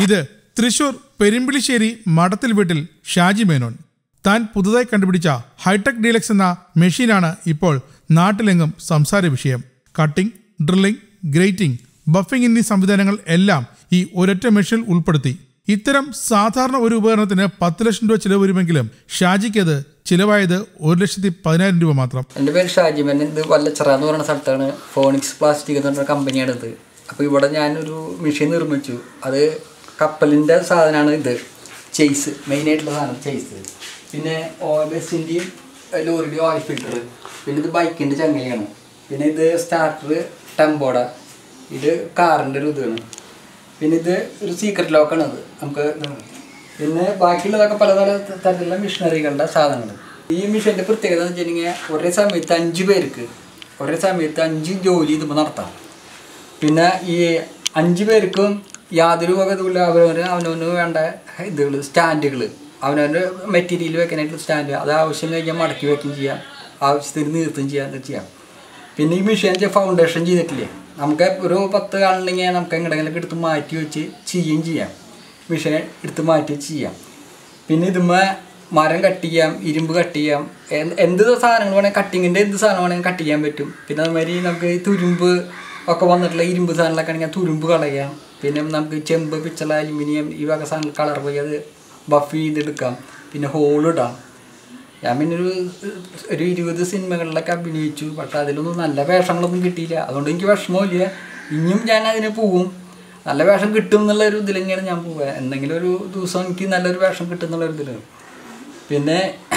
ഇത് തൃശൂർ പെരുമ്പിളിശ്ശേരി മഠത്തിൽ വീട്ടിൽ ഷാജി മേനോൻ താൻ പുതുതായി കണ്ടുപിടിച്ച ഹൈടെക് ഡീലക്സ് എന്ന മെഷീനാണ് ഇപ്പോൾ നാട്ടിലെങ്ങും സംസാര വിഷയം കട്ടിംഗ് ഡ്രില്ലിംഗ് ഗ്രേറ്റിംഗ് ബഫിംഗ് എന്നീ സംവിധാനങ്ങൾ എല്ലാം ഈ ഒരൊറ്റ മെഷീനിൽ ഉൾപ്പെടുത്തി ഇത്തരം സാധാരണ ഒരു ഉപകരണത്തിന് പത്ത് ലക്ഷം രൂപ ചിലവ് വരുമെങ്കിലും ഷാജിക്ക് അത് ചിലവായത് ഒരു ലക്ഷത്തി പതിനായിരം രൂപ മാത്രം എൻ്റെ പേര് ഷാജിമൻ ഇത് വല്ലച്ചിറ എന്ന് പറയുന്ന സ്ഥലത്താണ് ഫോണിക്സ് പ്ലാസ്റ്റിക് എന്ന് പറഞ്ഞ കമ്പനിയാണ് ഇത് അപ്പോൾ ഇവിടെ ഞാനൊരു മെഷീൻ നിർമ്മിച്ചു അത് കപ്പലിൻ്റെ സാധനമാണ് ഇത് ചെയ്സ് മെയിനായിട്ടുള്ള സാധനം ചെയ്സ് പിന്നെ ബസ്സിൻ്റെയും ലോറിയുടെയും ഓയിൽ ഫിൽറ്റർ പിന്നെ ഇത് ബൈക്കിൻ്റെ ചങ്ങലയാണ് പിന്നെ ഇത് സ്റ്റാർട്ടർ ടെമ്പോഡ ഇത് കാറിൻ്റെ ഒരു ഇതാണ് പിന്നെ ഇത് ഒരു സീക്രട്ട് ലോക്കാണ് അത് നമുക്ക് ഇതാണ്. പിന്നെ ബാക്കിയുള്ളതൊക്കെ പലതര തരത്തിലുള്ള മിഷനറികളുടെ സാധനങ്ങൾ ഈ മിഷൻ്റെ പ്രത്യേകത എന്ന് വെച്ചിട്ടുണ്ടെങ്കിൽ ഒരേ സമയത്ത് അഞ്ച് പേർക്ക് ഒരേ സമയത്ത് അഞ്ച് ജോലി ഇതിപ്പോൾ നടത്താം പിന്നെ ഈ അഞ്ച് പേർക്കും യാതൊരു വക ഇതുമില്ല അവനവന് അവനവന് വേണ്ട ഇതുകൾ സ്റ്റാൻഡുകൾ അവനവൻ്റെ മെറ്റീരിയൽ വെക്കാനായിട്ടുള്ള സ്റ്റാൻഡ് അത് ആവശ്യം കഴിഞ്ഞാൽ മടക്കി വെക്കുകയും ചെയ്യാം ആവശ്യത്തിന് നിർത്തുകയും ചെയ്യാം ഇത് ചെയ്യാം പിന്നെ ഈ മെഷീൻ ഫൗണ്ടേഷൻ ചെയ്തിട്ടില്ലേ നമുക്ക് ഒരു പത്ത് ആളുണ്ടെങ്കിൽ നമുക്ക് എങ്ങനെയെങ്കിലും എടുത്ത് മാറ്റി വെച്ച് ചെയ്യുകയും ചെയ്യാം മെഷീൻ എടുത്ത് മാറ്റി വെച്ച് ചെയ്യാം പിന്നെ ഇതുമ്മേ മരം കട്ട് ചെയ്യാം ഇരുമ്പ് കട്ട് ചെയ്യാം എന്ത് എന്ത് സാധനങ്ങൾ വേണമെങ്കിൽ കട്ടിങ്ങിൻ്റെ എന്ത് സാധനം വേണമെങ്കിൽ കട്ട് ചെയ്യാൻ പറ്റും പിന്നെ അതുമാതിരി നമുക്ക് ഈ തുരുമ്പ് ഒക്കെ വന്നിട്ടുള്ള ഇരുമ്പ് സാധനങ്ങളൊക്കെ ആണെങ്കിൽ ആ തുരുമ്പ് കളയാം പിന്നെ നമുക്ക് ചെമ്പ് പിച്ചള അലുമിനിയം ഈ വക സാധനങ്ങൾ കളർ പോയി അത് ബഫ് ചെയ്തെടുക്കാം പിന്നെ ഹോൾ ഇടാം ഞാൻ പിന്നെ ഒരു ഒരു ഇരുപത് സിനിമകളിലൊക്കെ അഭിനയിച്ചു പക്ഷെ അതിലൊന്നും നല്ല വേഷങ്ങളൊന്നും കിട്ടിയില്ല അതുകൊണ്ട് എനിക്ക് വിഷമമില്ല ഇനിയും ഞാൻ അതിന് പോവും നല്ല വേഷം കിട്ടും എന്നുള്ള ഒരു ഇതിൽ തന്നെയാണ് ഞാൻ പോവുക എന്തെങ്കിലും ഒരു ദിവസം എനിക്ക് നല്ലൊരു വേഷം കിട്ടും എന്നുള്ള ഒരു ഇതിലാണ് പിന്നെ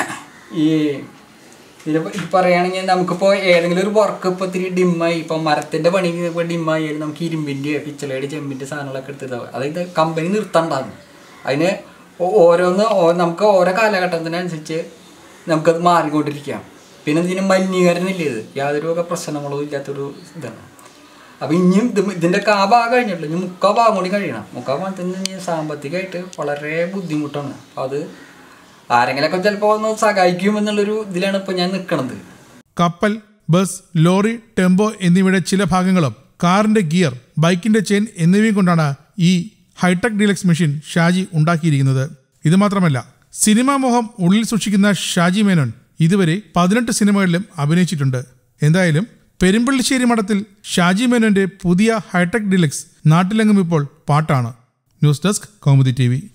ഈ ഇതിനെ പ- ഇത് പറയുകയാണെങ്കിൽ നമുക്കിപ്പോൾ ഏതെങ്കിലും ഒരു വർക്ക് ഇപ്പോൾ ഇത്തിരി ഡിമ്മായി ഇപ്പം മരത്തിൻ്റെ പണി ഇപ്പോൾ ഡിമ്മായി നമുക്ക് ഇരുമ്പിൻ്റെ പിച്ചളയുടെ ചെമ്പിൻ്റെ സാധനങ്ങളൊക്കെ എടുത്തിട്ടാവും അതായത് കമ്പനി നിർത്തണ്ടാകും അതിന് ഓ- ഓരോന്ന് ഓ- നമുക്ക് ഓരോ കാലഘട്ടത്തിനനുസരിച്ച് നമുക്കത് മാറിക്കൊണ്ടിരിക്കാം പിന്നെ ഇതിന് മലിനീകരണമില്ല ഇത് യാതൊരു വക പ്രശ്നങ്ങളോ ഇല്ലാത്തൊരു ഇതാണ് അപ്പം ഇനിയും ഇത് ഇതിൻ്റെ ഒക്കെ ആ ഭാഗം കഴിഞ്ഞിട്ടില്ല ഇനി മുക്കാ ഭാഗം കൂടി കഴിയണം മുക്കാ ഭാഗത്തിന് ഇനി സാമ്പത്തികമായിട്ട് വളരെ ബുദ്ധിമുട്ടാണ് അപ്പം അത് ആരെങ്കിലൊക്കെ ചിലപ്പോൾ ഒന്ന് സഹായിക്കും എന്നുള്ളൊരു ഇതിലാണ് ഇപ്പോൾ ഞാൻ നിൽക്കണത് കപ്പൽ ബസ് ലോറി ടെമ്പോ എന്നിവയുടെ ചില ഭാഗങ്ങളും കാറിന്റെ ഗിയർ ബൈക്കിന്റെ ചെയിൻ എന്നിവയും കൊണ്ടാണ് ഈ ഹൈടെക് ഡീലക്സ് മെഷീൻ ഷാജി ഉണ്ടാക്കിയിരിക്കുന്നത് ഇത് മാത്രമല്ല സിനിമാ മോഹം ഉള്ളിൽ സൂക്ഷിക്കുന്ന ഷാജി മേനോൻ ഇതുവരെ പതിനെട്ട് സിനിമകളിലും അഭിനയിച്ചിട്ടുണ്ട് എന്തായാലും പെരുമ്പള്ളിശ്ശേരി മഠത്തിൽ ഷാജി മേനോന്റെ പുതിയ ഹൈടെക് ഡീലക്സ് നാട്ടിലെങ്ങും ഇപ്പോൾ പാട്ടാണ് ന്യൂസ് ഡെസ്ക് കൗമുദി ടി